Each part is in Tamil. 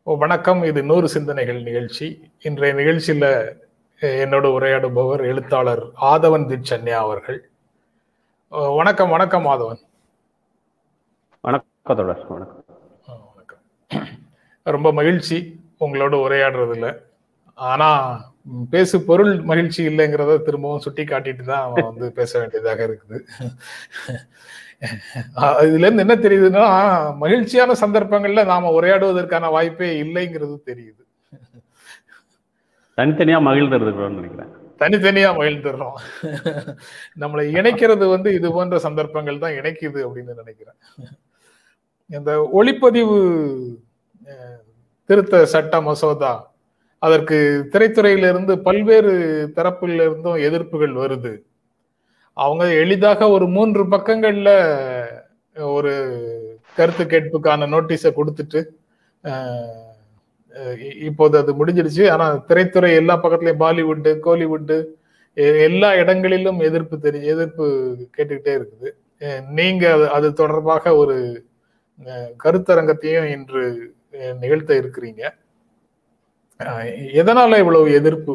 வணக்கம் இது நூறு சிந்தனைகள் நிகழ்ச்சி இன்றைய நிகழ்ச்சியில அஹ், என்னோட உரையாடுபவர் எழுத்தாளர் ஆதவன் திச்சன்யா அவர்கள் அஹ், வணக்கம் வணக்கம் ஆதவன் வணக்கம் தொடர் வணக்கம் அஹ், வணக்கம் ரொம்ப மகிழ்ச்சி உங்களோட உரையாடுறதுல ஆனா ம், பேசு பொருள் மகிழ்ச்சி இல்லைங்கிறத திரும்பவும் சுட்டி காட்டிட்டு தான் அவன் வந்து பேச வேண்டியதாக இருக்குது அஹ், இதுல இருந்து என்ன தெரியுதுன்னா மகிழ்ச்சியான சந்தர்ப்பங்கள்ல நாம உரையாடுவதற்கான வாய்ப்பே இல்லைங்கிறது தெரியுது தனித்தனியா மகிழ்ந்துருக்கிறோம்னு நினைக்கிறேன் தனித்தனியா மகிழ்ந்துடுறோம் நம்மளை இணைக்கிறது வந்து இது போன்ற சந்தர்ப்பங்கள் தான் இணைக்குது அப்படின்னு நினைக்கிறேன் இந்த ஒளிப்பதிவு அஹ், திருத்த சட்ட மசோதா அதற்கு திரைத்துறையிலிருந்து பல்வேறு தரப்பில் இருந்தும் எதிர்ப்புகள் வருது அவங்க எளிதாக ஒரு மூன்று பக்கங்கள்ல ஒரு கருத்து கேட்புக்கான நோட்டீஸை கொடுத்துட்டு அஹ், அஹ் இ- இப்போது அது முடிஞ்சிடுச்சு ஆனா திரைத்துறை எல்லா பக்கத்துலயும் பாலிவுட்டு கோலிவுட்டு எ- எல்லா இடங்களிலும் எதிர்ப்பு தெரி எதிர்ப்பு கேட்டுக்கிட்டே இருக்குது அஹ் நீங்க அது அது தொடர்பாக ஒரு அஹ், கருத்தரங்கத்தையும் இன்று அஹ், நிகழ்த்த இருக்கிறீங்க அஹ், எதனால இவ்வளவு எதிர்ப்பு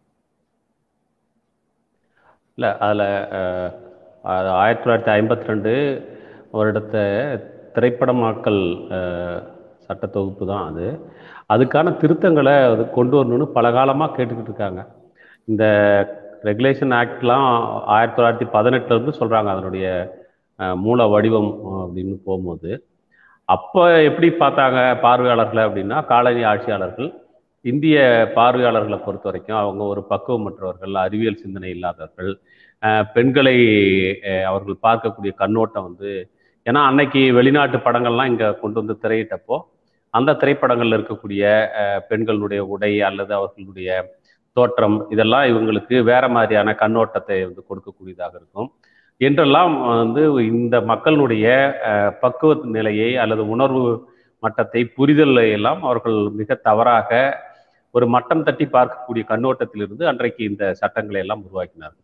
இல்ல அதுல அஹ், அது ஆயிரத்தி தொள்ளாயிரத்தி ஐம்பத்தி ரெண்டு வருடத்த திரைப்படமாக்கல் அஹ், சட்ட தொகுப்பு தான் அது அதுக்கான திருத்தங்களை அது கொண்டு வரணும்னு பல காலமாக கேட்டுக்கிட்டு இருக்காங்க இந்த ரெகுலேஷன் ஆக்ட்லாம் ஆயிரத்தி தொள்ளாயிரத்தி பதினெட்டுல இருந்து சொல்றாங்க அதனுடைய அஹ், மூல வடிவம் அஹ், அப்படின்னு போகும்போது அப்போ எப்படி பார்த்தாங்க பார்வையாளர்களை அப்படின்னா காலனி ஆட்சியாளர்கள் இந்திய பார்வையாளர்களை பொறுத்த வரைக்கும் அவங்க ஒரு பக்குவமற்றவர்கள் அறிவியல் சிந்தனை இல்லாதவர்கள் அஹ் பெண்களை அஹ் அவர்கள் பார்க்கக்கூடிய கண்ணோட்டம் வந்து ஏன்னா அன்னைக்கு வெளிநாட்டு படங்கள்லாம் இங்கே கொண்டு வந்து திரையிட்டப்போ அந்த திரைப்படங்கள்ல இருக்கக்கூடிய அஹ், பெண்களுடைய உடை அல்லது அவர்களுடைய தோற்றம் இதெல்லாம் இவங்களுக்கு வேற மாதிரியான கண்ணோட்டத்தை வந்து கொடுக்கக்கூடியதாக இருக்கும் என்றெல்லாம் வந்து இந்த மக்களுடைய அஹ், பக்குவ நிலையை அல்லது உணர்வு மட்டத்தை புரிதலை எல்லாம் அவர்கள் மிக தவறாக ஒரு மட்டம் தட்டி பார்க்கக்கூடிய கண்ணோட்டத்திலிருந்து அன்றைக்கு இந்த சட்டங்களை எல்லாம் உருவாக்கினார்கள்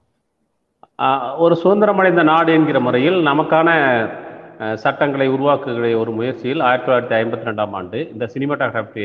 ஆஹ் ஒரு சுதந்திரமடைந்த நாடு என்கிற முறையில் நமக்கான அஹ், சட்டங்களை உருவாக்குகிற ஒரு முயற்சியில் ஆயிரத்தி தொள்ளாயிரத்தி ஐம்பத்தி ரெண்டாம் ஆண்டு இந்த சினிமாட்டோகிராஃபி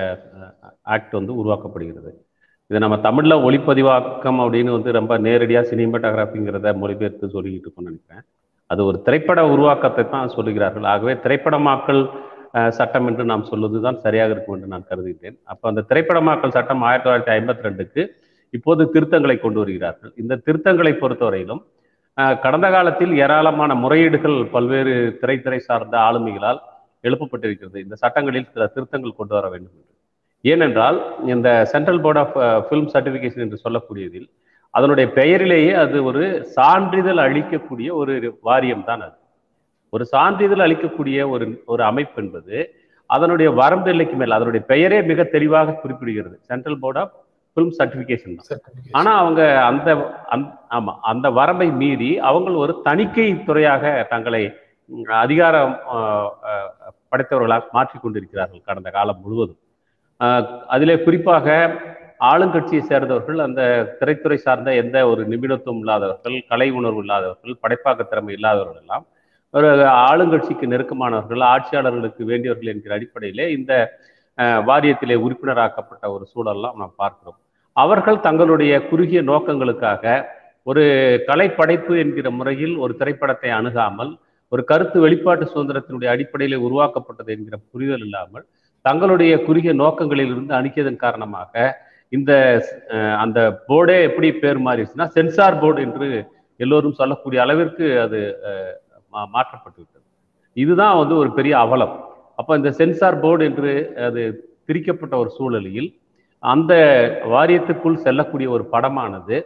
ஆக்ட் வந்து உருவாக்கப்படுகிறது இதை நம்ம தமிழில் ஒளிப்பதிவாக்கம் அப்படின்னு வந்து ரொம்ப நேரடியாக சினிமாட்டோகிராஃபிங்கிறத மொழிபெயர்த்து சொல்லிக்கிட்டு இருக்கோம்னு நினைக்கிறேன் அது ஒரு திரைப்பட உருவாக்கத்தை தான் சொல்லுகிறார்கள் ஆகவே திரைப்படமாக்கல் அஹ், சட்டம் என்று நாம் சொல்வது தான் சரியாக இருக்கும் என்று நான் கருதுகிறேன் அப்போ அந்த திரைப்படமாக்கல் சட்டம் ஆயிரத்தி தொள்ளாயிரத்தி ஐம்பத்தி ரெண்டுக்கு இப்போது திருத்தங்களை கொண்டு வருகிறார்கள் இந்த திருத்தங்களை பொறுத்தவரையிலும் அஹ், கடந்த காலத்தில் ஏராளமான முறையீடுகள் பல்வேறு திரைத்துறை சார்ந்த ஆளுமைகளால் எழுப்பப்பட்டிருக்கிறது இந்த சட்டங்களில் சில திருத்தங்கள் கொண்டு வர வேண்டும் என்று ஏனென்றால் இந்த central board of film certification என்று சொல்லக்கூடியதில் அதனுடைய பெயரிலேயே அது ஒரு சான்றிதழ் அளிக்கக்கூடிய ஒரு வாரியம் தான் அது ஒரு சான்றிதழ் அளிக்கக்கூடிய ஒரு ஒரு அமைப்பு என்பது அதனுடைய வரம்பு எல்லைக்கு மேல் அதனுடைய பெயரே மிக தெளிவாக குறிப்பிடுகிறது central board of film certification தான் ஆனா அவங்க அந்த அந்த- ஆமா அந்த வரம்பை மீறி அவங்க ஒரு தணிக்கை துறையாக தங்களை ம், அதிகாரம் ஆஹ், ஆஹ், படைத்தவர்களாக மாற்றிக் கொண்டிருக்கிறார்கள் கடந்த காலம் முழுவதும் ஆஹ், அதிலே குறிப்பாக ஆளுங்கட்சியை சேர்ந்தவர்கள் அந்த திரைத்துறை சார்ந்த எந்த ஒரு நிபுணத்துவம் இல்லாதவர்கள் கலை உணர்வு இல்லாதவர்கள் படைப்பாக்க திறமை இல்லாதவர்கள் எல்லாம் ஒரு ஆளுங்கட்சிக்கு நெருக்கமானவர்கள் ஆட்சியாளர்களுக்கு வேண்டியவர்கள் என்கிற அடிப்படையிலே இந்த ஆஹ், வாரியத்திலே உறுப்பினராக்கப்பட்ட ஒரு சூழல்லாம் நாம் பார்க்கிறோம் அவர்கள் தங்களுடைய குறுகிய நோக்கங்களுக்காக ஒரு கலைப்படைப்பு என்கிற முறையில் ஒரு திரைப்படத்தை அணுகாமல் ஒரு கருத்து வெளிப்பாட்டு சுதந்திரத்தினுடைய அடிப்படையில் உருவாக்கப்பட்டது என்கிற புரிதல் இல்லாமல் தங்களுடைய குறுகிய நோக்கங்களில் இருந்து அணுகியதன் காரணமாக இந்த அஹ், அந்த போர்டே எப்படி பேர் மாறிடுச்சுன்னா சென்சார் போர்டு என்று எல்லோரும் சொல்லக்கூடிய அளவிற்கு அது அஹ், மா- மாற்றப்பட்டு விட்டது இதுதான் வந்து ஒரு பெரிய அவலம் அப்போ இந்த சென்சார் போர்டு என்று அது பிரிக்கப்பட்ட ஒரு சூழலில் அந்த வாரியத்துக்குள் செல்லக்கூடிய ஒரு படமானது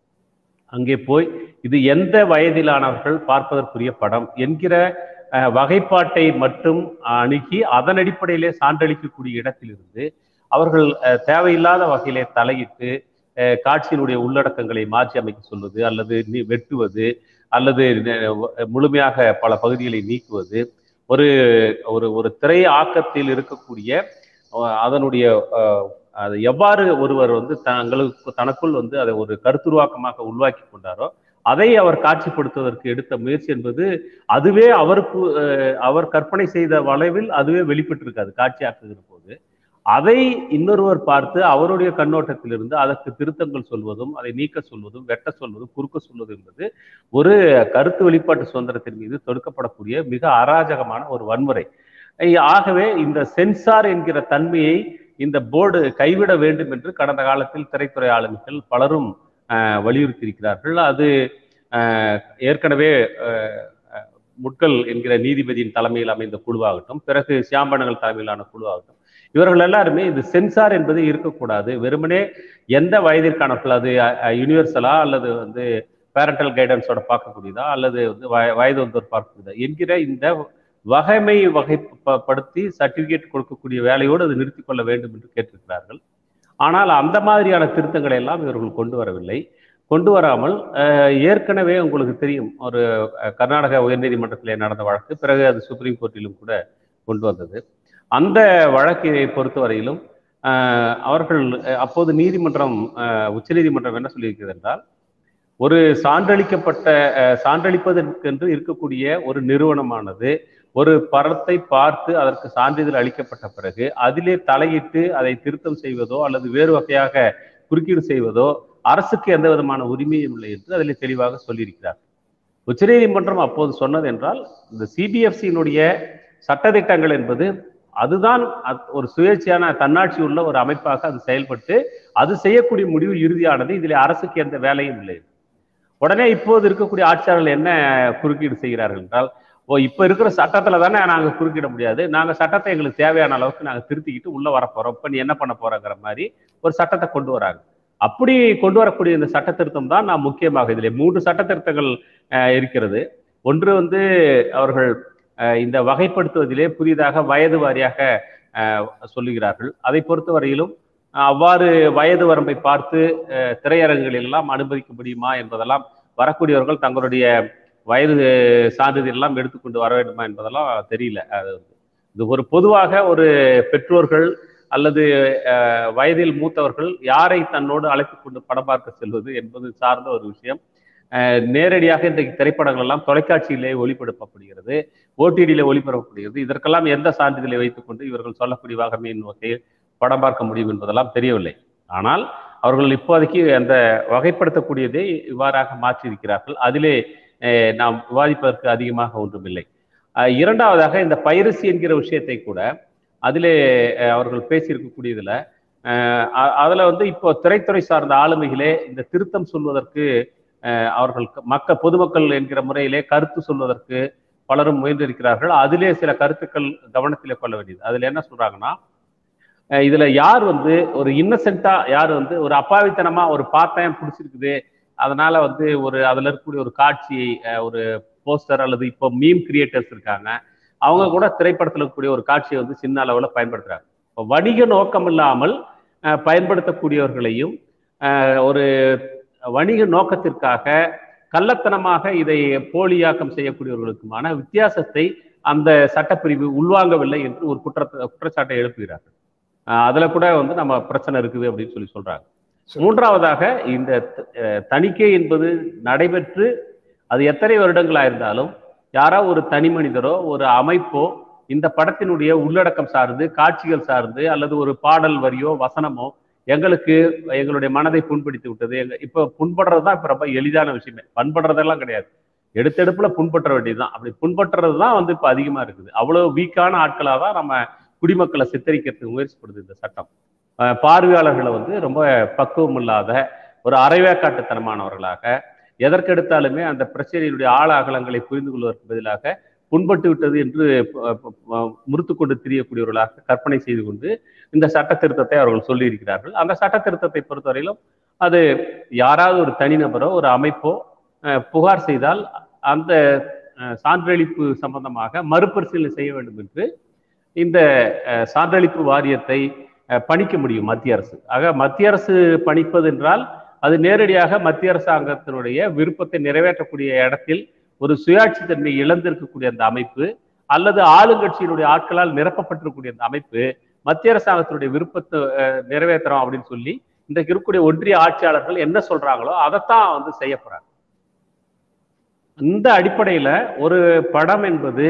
அங்கே போய் இது எந்த வயதிலானவர்கள் பார்ப்பதற்குரிய படம் என்கிற அஹ், வகைப்பாட்டை மட்டும் அணுகி அதன் அடிப்படையிலே சான்றளிக்கக்கூடிய இடத்திலிருந்து அவர்கள் அஹ், தேவையில்லாத வகையிலே தலையிட்டு அஹ், காட்சியினுடைய உள்ளடக்கங்களை மாற்றி அமைக்க சொல்வது அல்லது நீ- வெட்டுவது அல்லது அஹ், முழுமையாக பல பகுதிகளை நீக்குவது ஒரு ஒரு ஒரு திரை ஆக்கத்தில் இருக்கக்கூடிய அஹ், அதனுடைய அஹ், அது எவ்வாறு ஒருவர் வந்து தங்களுக்கு தனக்குள் வந்து அதை ஒரு கருத்துருவாக்கமாக உள்வாக்கி கொண்டாரோ அதை அவர் காட்சிப்படுத்துவதற்கு எடுத்த முயற்சி என்பது அதுவே அவருக்கு அஹ், அவர் கற்பனை செய்த வளைவில் அதுவே வெளிப்பட்டிருக்காது காட்சியாக்குகிற போது அதை இன்னொருவர் பார்த்து அவருடைய கண்ணோட்டத்திலிருந்து அதற்கு திருத்தங்கள் சொல்வதும் அதை நீக்க சொல்வதும் வெட்ட சொல்வதும் குறுக்க சொல்வதும் என்பது ஒரு கருத்து வெளிப்பாட்டு சுதந்திரத்தின் மீது தொடுக்கப்படக்கூடிய மிக அராஜகமான ஒரு வன்முறை ஆகவே இந்த சென்சார் என்கிற தன்மையை இந்த போர்டு கைவிட வேண்டும் என்று கடந்த காலத்தில் திரைத்துறை ஆளுமைகள் பலரும் வலியுறுத்தியிருக்கிறார்கள் அது ஏற்கனவே முட்கல் என்கிற நீதிபதியின் தலைமையில் அமைந்த குழுவாகட்டும் பிறகு சியாம்பனங்கள் தலைமையிலான குழுவாகட்டும் இவர்கள் எல்லாருமே இது சென்சார் என்பது இருக்கக்கூடாது வெறுமனே எந்த வயதிற்கான அது யூனிவர்சலா அல்லது வந்து பேரண்டல் கைடன்ஸோட பார்க்கக்கூடியதா அல்லது வந்து வயது வந்தோர் பார்க்கக்கூடியதா என்கிற இந்த வகைமை வகைப்படுத்தி சர்டிபிகேட் கொடுக்கக்கூடிய வேலையோடு அது நிறுத்திக் கொள்ள வேண்டும் என்று கேட்டிருக்கிறார்கள் ஆனால் அந்த மாதிரியான திருத்தங்களை எல்லாம் இவர்கள் கொண்டு வரவில்லை கொண்டு வராமல் ஏற்கனவே உங்களுக்கு தெரியும் ஒரு கர்நாடக உயர்நீதிமன்றத்திலே நடந்த வழக்கு பிறகு அது சுப்ரீம் கோர்ட்டிலும் கூட கொண்டு வந்தது அந்த வழக்கை பொறுத்தவரையிலும் அவர்கள் அப்போது நீதிமன்றம் உச்சநீதிமன்றம் என்ன சொல்லியிருக்கிறது என்றால் ஒரு சான்றளிக்கப்பட்ட சான்றளிப்பதற்கென்று இருக்கக்கூடிய ஒரு நிறுவனமானது ஒரு படத்தை பார்த்து அதற்கு சான்றிதழ் அளிக்கப்பட்ட பிறகு அதிலே தலையிட்டு அதை திருத்தம் செய்வதோ அல்லது வேறு வகையாக குறுக்கீடு செய்வதோ அரசுக்கு எந்த விதமான உரிமையும் இல்லை என்று அதில் தெளிவாக சொல்லியிருக்கிறார் உச்சநீதிமன்றம் அப்போது சொன்னது என்றால் இந்த சிபிஎஃப்சியினுடைய சட்டத்திட்டங்கள் என்பது அதுதான் ஒரு சுயேட்சையான தன்னாட்சி உள்ள ஒரு அமைப்பாக அது செயல்பட்டு அது செய்யக்கூடிய முடிவு இறுதியானது இதில் அரசுக்கு எந்த வேலையும் இல்லை உடனே இப்போது இருக்கக்கூடிய ஆட்சியாளர்கள் என்ன குறுக்கீடு செய்கிறார்கள் என்றால் ஓ இப்போ இருக்கிற சட்டத்துல தானே நாங்கள் குறுக்கிட முடியாது நாங்கள் சட்டத்தை எங்களுக்கு தேவையான அளவுக்கு நாங்கள் திருத்திக்கிட்டு உள்ள வரப்போறோம் இப்போ நீ என்ன பண்ண போறங்கிற மாதிரி ஒரு சட்டத்தை கொண்டு வராங்க அப்படி கொண்டு வரக்கூடிய இந்த சட்ட திருத்தம் தான் நான் முக்கியமாக இதில் மூன்று சட்ட திருத்தங்கள் இருக்கிறது ஒன்று வந்து அவர்கள் இந்த வகைப்படுத்துவதிலே புதிதாக வயது வாரியாக சொல்லுகிறார்கள் அதை பொறுத்தவரையிலும் அவ்வாறு வயது வரம்பை பார்த்து திரையரங்குகளில் எல்லாம் அனுமதிக்க முடியுமா என்பதெல்லாம் வரக்கூடியவர்கள் தங்களுடைய வயது சான்றிதழ் எல்லாம் எடுத்துக்கொண்டு வர வேண்டுமா என்பதெல்லாம் தெரியல அது இது ஒரு பொதுவாக ஒரு பெற்றோர்கள் அல்லது வயதில் மூத்தவர்கள் யாரை தன்னோடு அழைத்து கொண்டு படம் பார்க்க செல்வது என்பது சார்ந்த ஒரு விஷயம் நேரடியாக இன்றைக்கு திரைப்படங்கள் எல்லாம் தொலைக்காட்சியிலே ஒளிபரப்பப்படுகிறது ஓடிடியில ஒளிபரப்பப்படுகிறது இதற்கெல்லாம் எந்த சான்றிதழை வைத்துக்கொண்டு இவர்கள் சொல்லக்கூடிய வகைமையின் வகையில் படம் பார்க்க முடியும் என்பதெல்லாம் தெரியவில்லை ஆனால் அவர்கள் இப்போதைக்கு அந்த வகைப்படுத்தக்கூடியதை இவ்வாறாக மாற்றியிருக்கிறார்கள் அதிலே நாம் விவாதிப்பதற்கு அதிகமாக ஒன்றுமில்லை இரண்டாவதாக இந்த பைரசி என்கிற விஷயத்தை கூட அதிலே அவர்கள் பேசியிருக்கக்கூடியதுல அதுல வந்து இப்போ திரைத்துறை சார்ந்த ஆளுமைகளே இந்த திருத்தம் சொல்வதற்கு அவர்கள் மக்க பொதுமக்கள் என்கிற முறையிலே கருத்து சொல்வதற்கு பலரும் முயன்றிருக்கிறார்கள் அதிலே சில கருத்துக்கள் கவனத்திலே கொள்ள வேண்டியது அதுல என்ன சொல்றாங்கன்னா இதுல யார் வந்து ஒரு இன்னசென்ட்டா யார் வந்து ஒரு அப்பாவித்தனமா ஒரு பார்த்தேன் பிடிச்சிருக்குது அதனால வந்து ஒரு அதுல இருக்கக்கூடிய ஒரு காட்சி ஒரு போஸ்டர் அல்லது இப்போ மீம் கிரியேட்டர்ஸ் இருக்காங்க அவங்க கூட திரைப்படத்தில் இருக்கக்கூடிய ஒரு காட்சியை வந்து சின்ன அளவில் பயன்படுத்துறாங்க இப்போ வணிக நோக்கம் இல்லாமல் பயன்படுத்தக்கூடியவர்களையும் ஒரு வணிக நோக்கத்திற்காக கள்ளத்தனமாக இதை போலியாக்கம் செய்யக்கூடியவர்களுக்குமான வித்தியாசத்தை அந்த சட்டப்பிரிவு உள்வாங்கவில்லை என்று ஒரு குற்றத்தை குற்றச்சாட்டை எழுப்புகிறார்கள் அதுல கூட வந்து நம்ம பிரச்சனை இருக்குது அப்படின்னு சொல்லி சொல்றாங்க மூன்றாவதாக இந்த தணிக்கை என்பது நடைபெற்று அது எத்தனை வருடங்களா இருந்தாலும் யாரோ ஒரு தனி மனிதரோ ஒரு அமைப்போ இந்த படத்தினுடைய உள்ளடக்கம் சார்ந்து காட்சிகள் சார்ந்து அல்லது ஒரு பாடல் வரியோ வசனமோ எங்களுக்கு எங்களுடைய மனதை புண்படுத்தி விட்டது எங்க இப்ப புண்படுறது தான் இப்ப ரொம்ப எளிதான விஷயமே பண்படுறதெல்லாம் கிடையாது எடுத்தெடுப்புல புண்பற்ற வேண்டியதுதான் அப்படி புண்பற்றுறது தான் வந்து இப்ப அதிகமா இருக்குது அவ்வளவு வீக்கான ஆட்களாக தான் நம்ம குடிமக்களை சித்தரிக்கிறதுக்கு முயற்சிப்படுது இந்த சட்டம் பார்வையாளர்களை வந்து ரொம்ப பக்குவம் இல்லாத ஒரு அரைவேக்காட்டுத்தனமானவர்களாக எதற்கெடுத்தாலுமே அந்த பிரச்சனையினுடைய ஆழ அகலங்களை புரிந்து கொள்வதற்கு பதிலாக புண்பட்டு விட்டது என்று முறுத்து கொண்டு திரியக்கூடியவர்களாக கற்பனை செய்து கொண்டு இந்த சட்ட திருத்தத்தை அவர்கள் சொல்லியிருக்கிறார்கள் அந்த சட்ட திருத்தத்தை பொறுத்தவரையிலும் அது யாராவது ஒரு தனிநபரோ ஒரு அமைப்போ புகார் செய்தால் அந்த சான்றளிப்பு சம்பந்தமாக மறுபரிசீலனை செய்ய வேண்டும் என்று இந்த சான்றளிப்பு வாரியத்தை பணிக்க முடியும் மத்திய அரசு ஆக மத்திய அரசு பணிப்பது என்றால் அது நேரடியாக மத்திய அரசாங்கத்தினுடைய விருப்பத்தை நிறைவேற்றக்கூடிய இடத்தில் ஒரு சுயாட்சி தன்மை இழந்திருக்கக்கூடிய அந்த அமைப்பு அல்லது ஆளுங்கட்சியினுடைய ஆட்களால் நிரப்பப்பட்டிருக்கக்கூடிய அந்த அமைப்பு மத்திய அரசாங்கத்தினுடைய விருப்பத்தை நிறைவேற்றுறோம் அப்படின்னு சொல்லி இன்றைக்கு இருக்கக்கூடிய ஒன்றிய ஆட்சியாளர்கள் என்ன சொல்றாங்களோ அதைத்தான் வந்து செய்ய போறாங்க இந்த அடிப்படையில ஒரு படம் என்பது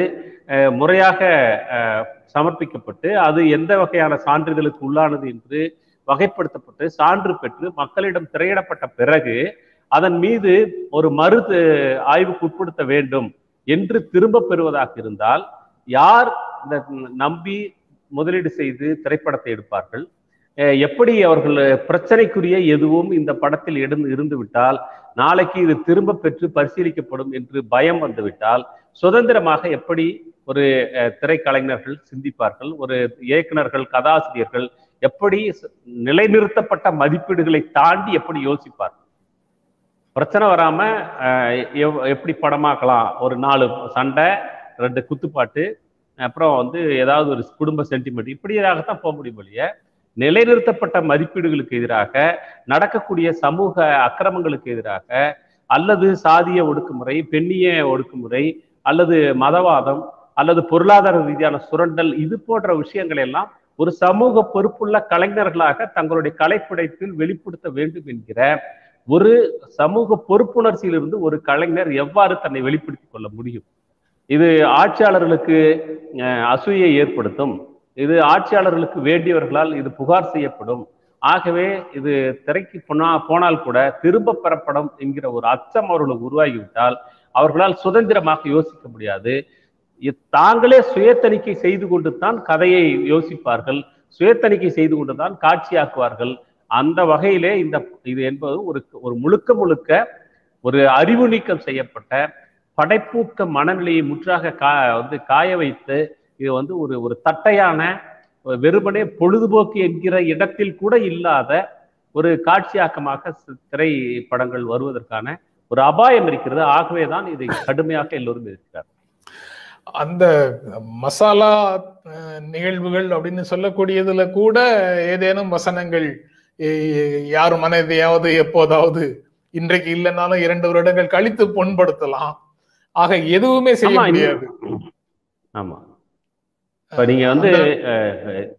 அஹ், முறையாக அஹ், சமர்ப்பிக்கப்பட்டு அது எந்த வகையான சான்றிதழுக்கு உள்ளானது என்று வகைப்படுத்தப்பட்டு சான்று பெற்று மக்களிடம் திரையிடப்பட்ட பிறகு அதன் மீது ஒரு மறு த- ஆய்வுக்கு உட்படுத்த வேண்டும் என்று திரும்ப பெறுவதாக இருந்தால் யார் இந்த நம்பி முதலீடு செய்து திரைப்படத்தை எடுப்பார்கள் அஹ் எப்படி அவர்கள் பிரச்சனைக்குரிய எதுவும் இந்த படத்தில் இருந்து இருந்து விட்டால் நாளைக்கு இது திரும்ப பெற்று பரிசீலிக்கப்படும் என்று பயம் வந்துவிட்டால் சுதந்திரமாக எப்படி ஒரு அஹ், திரைக்கலைஞர்கள் சிந்திப்பார்கள் ஒரு இயக்குனர்கள் கதாசிரியர்கள் எப்படி ச- நிலைநிறுத்தப்பட்ட மதிப்பீடுகளை தாண்டி எப்படி யோசிப்பார்கள் பிரச்சனை வராம அஹ், எவ்- எப்படி படமாக்கலாம் ஒரு நாலு சண்டை ரெண்டு குத்துப்பாட்டு அப்புறம் வந்து ஏதாவது ஒரு குடும்ப சென்டிமெண்ட் இப்படியாகத்தான் போக முடியும் இல்லையா நிலைநிறுத்தப்பட்ட மதிப்பீடுகளுக்கு எதிராக நடக்கக்கூடிய சமூக அக்கிரமங்களுக்கு எதிராக அல்லது சாதிய ஒடுக்குமுறை பெண்ணிய ஒடுக்குமுறை அல்லது மதவாதம் அல்லது பொருளாதார ரீதியான சுரண்டல் இது போன்ற விஷயங்களை எல்லாம் ஒரு சமூக பொறுப்புள்ள கலைஞர்களாக தங்களுடைய கலைப்படைப்பில் வெளிப்படுத்த வேண்டும் என்கிற ஒரு சமூக பொறுப்புணர்ச்சியிலிருந்து ஒரு கலைஞர் எவ்வாறு தன்னை வெளிப்படுத்திக் கொள்ள முடியும் இது ஆட்சியாளர்களுக்கு அஹ், அசூயை ஏற்படுத்தும் இது ஆட்சியாளர்களுக்கு வேண்டியவர்களால் இது புகார் செய்யப்படும் ஆகவே இது திரைக்கு போனா போனால் கூட திரும்ப பெறப்படும் என்கிற ஒரு அச்சம் அவர்களுக்கு உருவாகிவிட்டால் அவர்களால் சுதந்திரமாக யோசிக்க முடியாது இ- தாங்களே சுய தணிக்கை செய்து கொண்டு தான் கதையை யோசிப்பார்கள் சுய தணிக்கை செய்து கொண்டு தான் காட்சியாக்குவார்கள் அந்த வகையிலே இந்த இது என்பது ஒரு ஒரு முழுக்க முழுக்க ஒரு அறிவு நீக்கம் செய்யப்பட்ட படைப்பூக்க மனநிலையை முற்றாக கா வந்து காய வைத்து இது வந்து ஒரு ஒரு தட்டையான வெறுமனே பொழுதுபோக்கு என்கிற இடத்தில் கூட இல்லாத ஒரு காட்சியாக்கமாக சி- திரைப்படங்கள் வருவதற்கான ஒரு அபாயம் இருக்கிறது ஆகவே தான் இதை கடுமையாக எல்லோரும் இருக்கிறார் அந்த மசாலா அஹ், நிகழ்வுகள் அப்படின்னு சொல்லக்கூடியதுல கூட ஏதேனும் வசனங்கள் எ- யார் மனதையாவது எப்போதாவது இன்றைக்கு இல்லைனாலும் இரண்டு வருடங்கள் கழித்து புண்படுத்தலாம் ஆக எதுவுமே செய்ய ஆமா, இந்த- முடியாது ஆமா இப்ப நீங்க வந்து அஹ்,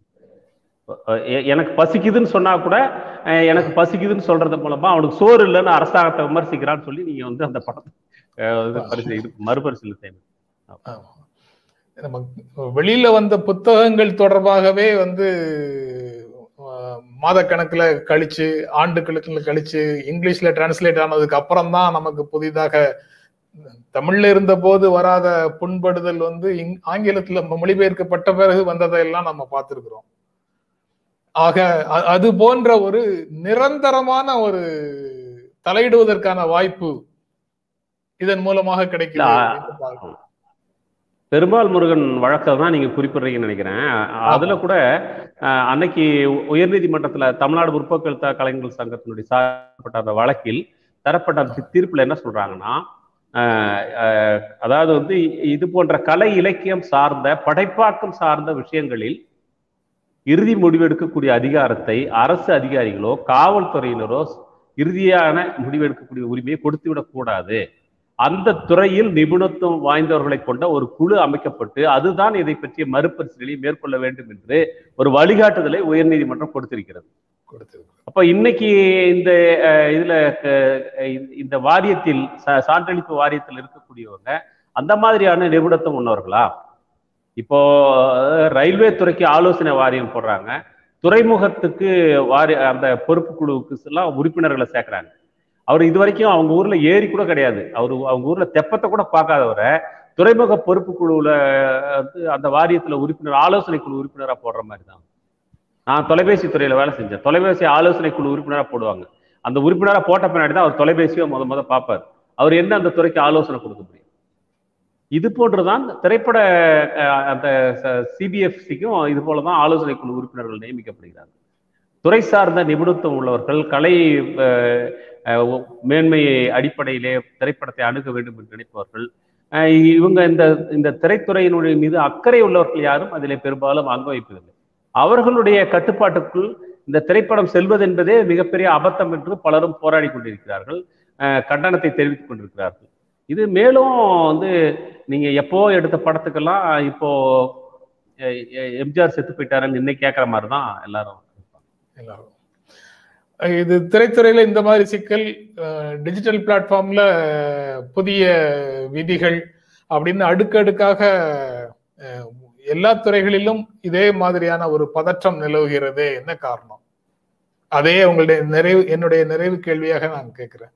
அஹ், எ- எனக்கு பசிக்குதுன்னு சொன்னா கூட அஹ், எனக்கு பசிக்குதுன்னு சொல்றது மூலமா அவனுக்கு சோறு இல்லைன்னு அரசாங்கத்தை விமர்சிக்கிறான்னு சொல்லி நீங்க வந்து அந்த படத்தை அஹ், இது பரிசு இது மறுபரிசீலனை செய்யணும் ஆமா. நம்ம வெளியில வந்த புத்தகங்கள் தொடர்பாகவே வந்து அஹ், மாதக்கணக்குல கழிச்சு ஆண்டு கணக்குல கழிச்சு இங்கிலீஷ்ல டிரான்ஸ்லேட் ஆனதுக்கு அப்புறம் தான் நமக்கு புதிதாக தமிழ்ல இருந்த போது வராத புண்படுதல் வந்து இங்- ஆங்கிலத்துல மொழிபெயர்க்கப்பட்ட பிறகு வந்ததையெல்லாம் நம்ம பார்த்திருக்கிறோம் ஆக அ- அது போன்ற ஒரு நிரந்தரமான ஒரு தலையிடுவதற்கான வாய்ப்பு இதன் மூலமாக கிடைக்குது இல்ல, ஆ- அப்படின்னு பார்க்கிறோம். பெருமாள் முருகன் வழக்கை தான் நீங்க குறிப்பிடுறீங்கன்னு நினைக்கிறேன் அ- அதுல கூட அஹ், அன்னைக்கு உ- உயர்நீதிமன்றத்துல தமிழ்நாடு முற்போக்கு எழுத்தா கலைஞர்கள் சங்கத்தினுடைய சார்பட்ட அந்த வழக்கில் தரப்பட்ட அந்த தீர்ப்புல என்ன சொல்றாங்கன்னா அஹ், அஹ், அதாவது வந்து இ- இது போன்ற கலை இலக்கியம் சார்ந்த படைப்பாக்கம் சார்ந்த விஷயங்களில் இறுதி முடிவெடுக்கக்கூடிய அதிகாரத்தை அரசு அதிகாரிகளோ காவல்துறையினரோ இறுதியான முடிவெடுக்கக்கூடிய உரிமையை கொடுத்து விடக்கூடாது அந்த துறையில் நிபுணத்துவம் வாய்ந்தவர்களை கொண்ட ஒரு குழு அமைக்கப்பட்டு அதுதான் இதை பற்றிய மறுபரிசீலனை மேற்கொள்ள வேண்டும் என்று ஒரு வழிகாட்டுதலை உயர்நீதிமன்றம் கொடுத்திருக்கிறது கொடுத்திருக்கு. அப்ப இன்னைக்கு இந்த அஹ், இதுல அஹ், இந்த- இந்த வாரியத்தில் ச- சான்றளிப்பு வாரியத்தில் இருக்கக்கூடியவங்க அந்த மாதிரியான நிபுணத்துவம் உள்ளவர்களா இப்போ அஹ், ரயில்வே துறைக்கு ஆலோசனை வாரியம் போடுறாங்க துறைமுகத்துக்கு வாரி அந்த பொறுப்பு குழுவுக்கு எல்லாம் உறுப்பினர்களை சேர்க்கறாங்க அவர் இது வரைக்கும் அவங்க ஊர்ல ஏரி கூட கிடையாது அவர் அவங்க ஊர்ல தெப்பத்தை கூட பார்க்காதவரை துறைமுக பொறுப்பு குழுவுல வந்து அந்த வாரியத்துல உறுப்பினர் ஆலோசனை குழு உறுப்பினரா போடுற மாதிரி தான் நான் தொலைபேசி துறையில வேலை செஞ்சேன் தொலைபேசி ஆலோசனை குழு உறுப்பினரா போடுவாங்க அந்த உறுப்பினரா போட்ட பின்னாடி தான் அவர் தொலைபேசியை முத முத பார்ப்பார் அவர் என்ன அந்த துறைக்கு ஆலோசனை கொடுக்க முடியும் இது போன்றுதான் திரைப்பட அஹ், அந்த சிபிஎஃப்சிக்கும் இது போலதான் ஆலோசனை குழு உறுப்பினர்கள் நியமிக்கப்படுகிறார்கள் துறை சார்ந்த நிபுணத்துவம் உள்ளவர்கள் கலை அஹ், அஹ், மேன்மையை அடிப்படையிலே திரைப்படத்தை அணுக வேண்டும் என்று நினைப்பவர்கள் அஹ், இவங்க இந்த இந்த திரைத்துறையினுடைய மீது அக்கறை உள்ளவர்கள் யாரும் அதிலே பெரும்பாலும் அங்க வைப்பதில்லை அவர்களுடைய கட்டுப்பாட்டுக்குள் இந்த திரைப்படம் செல்வது என்பதே மிகப்பெரிய அபத்தம் என்று பலரும் போராடி கொண்டிருக்கிறார்கள் அஹ், கண்டனத்தை தெரிவித்துக் கொண்டிருக்கிறார்கள் இது மேலும் வந்து நீங்க எப்போ எடுத்த படத்துக்கெல்லாம் இப்போ அஹ், எ- எம்ஜிஆர் செத்து போயிட்டாருன்னு இன்னைக்கு கேட்குற மாதிரி தான் எல்லாரும் எல்லாரும் இது திரைத்துறையில இந்த மாதிரி சிக்கல் டிஜிட்டல் பிளாட்ஃபார்ம்ல புதிய விதிகள் அப்படின்னு அடுக்கடுக்காக அஹ், எல்லா துறைகளிலும் இதே மாதிரியான ஒரு பதற்றம் நிலவுகிறதே என்ன காரணம் அதே உங்களுடைய நிறைவு என்னுடைய நிறைவு கேள்வியாக நான் கேட்கிறேன்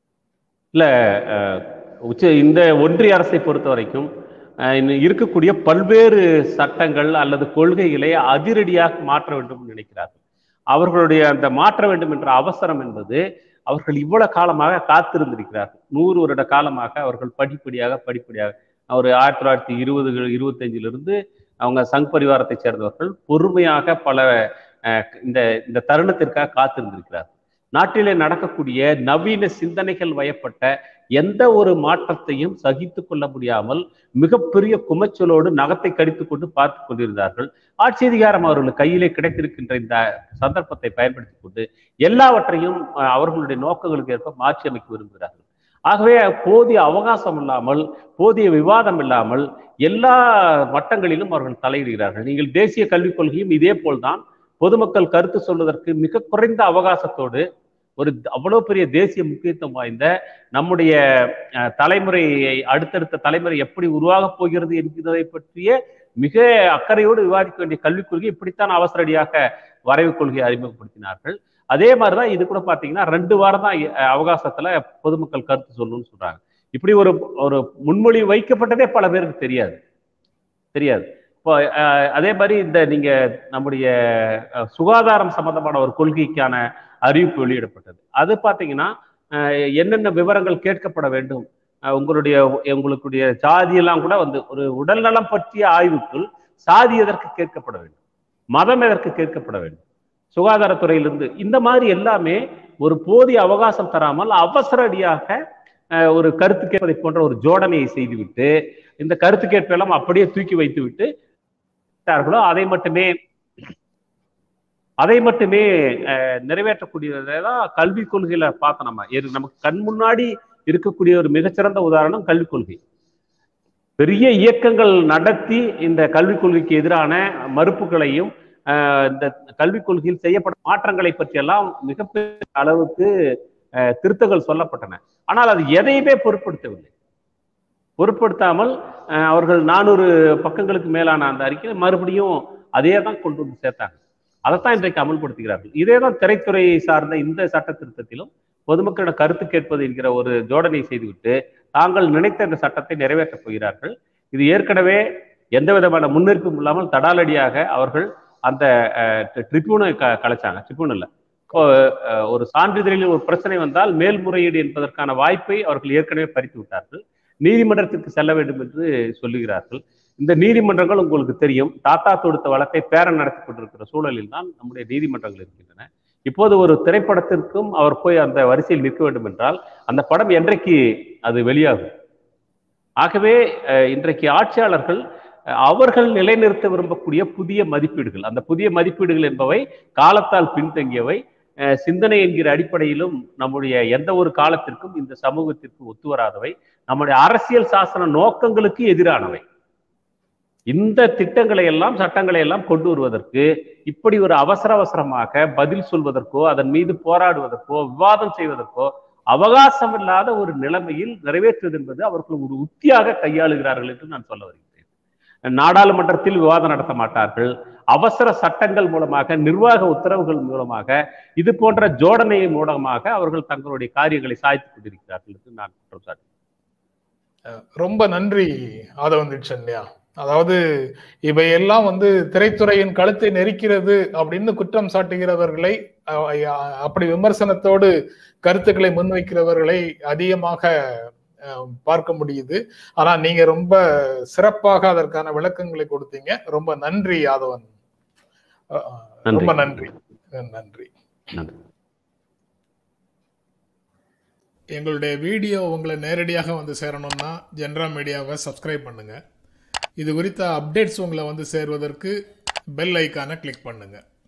இல்ல அஹ், உச்ச இந்த ஒன்றிய அரசை பொறுத்த வரைக்கும் அஹ், இன்னும் இருக்கக்கூடிய பல்வேறு சட்டங்கள் அல்லது கொள்கைகளை அதிரடியாக மாற்ற வேண்டும் என்று நினைக்கிறார்கள் அவர்களுடைய அந்த மாற்ற வேண்டும் என்ற அவசரம் என்பது அவர்கள் இவ்வளவு காலமாக காத்திருந்திருக்கிறார்கள் நூறு வருட காலமாக அவர்கள் படிப்படியாக படிப்படியாக ஒரு ஆயிரத்தி தொள்ளாயிரத்தி இருபதுகள் இருபத்தஞ்சிலிருந்து அவங்க சங் பரிவாரத்தை சேர்ந்தவர்கள் பொறுமையாக பல அஹ், இந்த இந்த தருணத்திற்காக காத்திருந்திருக்கிறார்கள் நாட்டிலே நடக்கக்கூடிய நவீன சிந்தனைகள் வயப்பட்ட எந்த ஒரு மாற்றத்தையும் சகித்து கொள்ள முடியாமல் மிகப்பெரிய குமைச்சலோடு நகத்தை கடித்துக் கொண்டு பார்த்து கொண்டிருந்தார்கள் ஆட்சி அதிகாரம் அவர்களுக்கு கையிலே கிடைத்திருக்கின்ற இந்த சந்தர்ப்பத்தை பயன்படுத்திக் கொண்டு எல்லாவற்றையும் அஹ், அவர்களுடைய நோக்கங்களுக்கு ஏற்ப மாற்றி அமைக்க விரும்புகிறார்கள் ஆகவே போதிய அவகாசம் இல்லாமல் போதிய விவாதம் இல்லாமல் எல்லா மட்டங்களிலும் அவர்கள் தலையிடுகிறார்கள் நீங்கள் தேசிய கல்விக் கொள்கையும் இதே போல்தான் பொதுமக்கள் கருத்து சொல்வதற்கு மிக குறைந்த அவகாசத்தோடு ஒரு அவ்வளவு பெரிய தேசிய முக்கியத்துவம் வாய்ந்த நம்முடைய அஹ், தலைமுறையை அடுத்தடுத்த தலைமுறை எப்படி உருவாகப் போகிறது என்கிறதை பற்றிய மிக அக்கறையோடு விவாதிக்க வேண்டிய கல்விக் கொள்கை இப்படித்தான் அவசரடியாக வரைவு கொள்கையை அறிமுகப்படுத்தினார்கள் அதே மாதிரிதான் இது கூட பாத்தீங்கன்னா ரெண்டு வாரம் தான் அஹ், அவகாசத்துல பொதுமக்கள் கருத்து சொல்லணும்னு சொல்றாங்க இப்படி ஒரு ஒரு முன்மொழி வைக்கப்பட்டதே பல பேருக்கு தெரியாது தெரியாது இப்போ அஹ், அதே மாதிரி இந்த நீங்க நம்முடைய அஹ், சுகாதாரம் சம்பந்தமான ஒரு கொள்கைக்கான அறிவிப்பு வெளியிடப்பட்டது அது பாத்தீங்கன்னா அஹ், என்னென்ன விவரங்கள் கேட்கப்பட வேண்டும் அஹ், உங்களுடைய உங்களுடைய ஜாதி எல்லாம் கூட வந்து ஒரு உடல்நலம் பற்றிய ஆய்வுக்குள் சாதி எதற்கு கேட்கப்பட வேண்டும் மதம் எதற்கு கேட்கப்பட வேண்டும் சுகாதாரத்துறையிலிருந்து இந்த மாதிரி எல்லாமே ஒரு போதிய அவகாசம் தராமல் அவசர அடியாக அஹ், ஒரு கருத்து கேட்பதை போன்ற ஒரு ஜோடனையை செய்துவிட்டு இந்த கருத்து கேட்பெல்லாம் அப்படியே தூக்கி வைத்து விட்டு விட்டார்களோ அதை மட்டுமே அதை மட்டுமே அஹ், நிறைவேற்றக்கூடியதை தான் கல்விக் கொள்கையில பார்த்தோம் நம்ம இது நமக்கு கண் முன்னாடி இருக்கக்கூடிய ஒரு மிகச்சிறந்த உதாரணம் கல்விக் கொள்கை பெரிய இயக்கங்கள் நடத்தி இந்த கல்விக் கொள்கைக்கு எதிரான மறுப்புகளையும் அஹ், இந்த கல்விக் கொள்கையில் செய்யப்பட்ட மாற்றங்களை பற்றியெல்லாம் மிகப்பெரிய அளவுக்கு அஹ், திருத்தங்கள் சொல்லப்பட்டன ஆனால் அது எதையுமே பொருட்படுத்தவில்லை பொருட்படுத்தாமல் அஹ், அவர்கள் நானூறு பக்கங்களுக்கு மேலான அந்த அறிக்கையை மறுபடியும் அதே தான் கொண்டு வந்து சேர்த்தாங்க அதைத்தான் இன்றைக்கு அமல்படுத்துகிறார்கள் இதே தான் திரைத்துறையை சார்ந்த இந்த சட்ட திருத்தத்திலும் பொதுமக்களிடம் கருத்து கேட்பது என்கிற ஒரு ஜோடனை செய்துவிட்டு தாங்கள் நினைத்த இந்த சட்டத்தை நிறைவேற்றப் போகிறார்கள் இது ஏற்கனவே எந்த விதமான முன்னெடுப்பும் இல்லாமல் தடாலடியாக அவர்கள் அந்த ட்ரிபியூனை க கலைச்சாங்க ட்ரிபியூன் இல்லை இப்போ, அஹ், ஒரு சான்றிதழில் ஒரு பிரச்சனை வந்தால் மேல்முறையீடு என்பதற்கான வாய்ப்பை அவர்கள் ஏற்கனவே பறித்து விட்டார்கள் நீதிமன்றத்திற்கு செல்ல வேண்டும் என்று சொல்லுகிறார்கள் இந்த நீதிமன்றங்கள் உங்களுக்கு தெரியும் தாத்தா தொடுத்த வழக்கை பேரன் நடத்தி கொண்டிருக்கிற சூழலில் தான் நம்முடைய நீதிமன்றங்கள் இருக்கின்றன இப்போது ஒரு திரைப்படத்திற்கும் அவர் போய் அந்த வரிசையில் நிற்க வேண்டும் என்றால் அந்த படம் என்றைக்கு அது வெளியாகும் ஆகவே அஹ், இன்றைக்கு ஆட்சியாளர்கள் அஹ், அவர்கள் நிலைநிறுத்த விரும்பக்கூடிய புதிய மதிப்பீடுகள் அந்த புதிய மதிப்பீடுகள் என்பவை காலத்தால் பின்தங்கியவை அஹ், சிந்தனை என்கிற அடிப்படையிலும் நம்முடைய எந்த ஒரு காலத்திற்கும் இந்த சமூகத்திற்கு ஒத்து வராதவை நம்முடைய அரசியல் சாசன நோக்கங்களுக்கு எதிரானவை இந்த திட்டங்களை எல்லாம் சட்டங்களை எல்லாம் கொண்டு வருவதற்கு இப்படி ஒரு அவசர அவசரமாக பதில் சொல்வதற்கோ அதன் மீது போராடுவதற்கோ விவாதம் செய்வதற்கோ அவகாசம் இல்லாத ஒரு நிலைமையில் நிறைவேற்றுவது என்பது அவர்கள் ஒரு உத்தியாக கையாளுகிறார்கள் என்று நான் சொல்ல வருகிறேன் நாடாளுமன்றத்தில் விவாதம் நடத்த மாட்டார்கள் அவசர சட்டங்கள் மூலமாக நிர்வாக உத்தரவுகள் மூலமாக இது போன்ற ஜோடனை மூலமாக அவர்கள் தங்களுடைய காரியங்களை சாய்த்துக் கொண்டிருக்கிறார்கள் என்று நான் குற்றம் சாட்டுகிறேன் ரொம்ப நன்றி ஆதவன் தீட்சண்யா அதாவது இவையெல்லாம் வந்து திரைத்துறையின் கழுத்தை நெரிக்கிறது அப்படின்னு குற்றம் சாட்டுகிறவர்களை அஹ், அஹ், அப்படி விமர்சனத்தோடு கருத்துக்களை முன்வைக்கிறவர்களை அதிகமாக அஹ், பார்க்க முடியுது ஆனா நீங்க ரொம்ப சிறப்பாக அதற்கான விளக்கங்களை கொடுத்தீங்க ரொம்ப நன்றி யாதவன் அஹ், நன்றி. ரொம்ப நன்றி நன்றி நன்றி எங்களுடைய வீடியோ உங்களை நேரடியாக வந்து சேரணும்னா ஜென்ரா மீடியாவை சப்ஸ்கிரைப் பண்ணுங்க இது குறித்த அப்டேட்ஸ் உங்களை வந்து சேர்வதற்கு பெல் ஐக்கானை கிளிக் பண்ணுங்க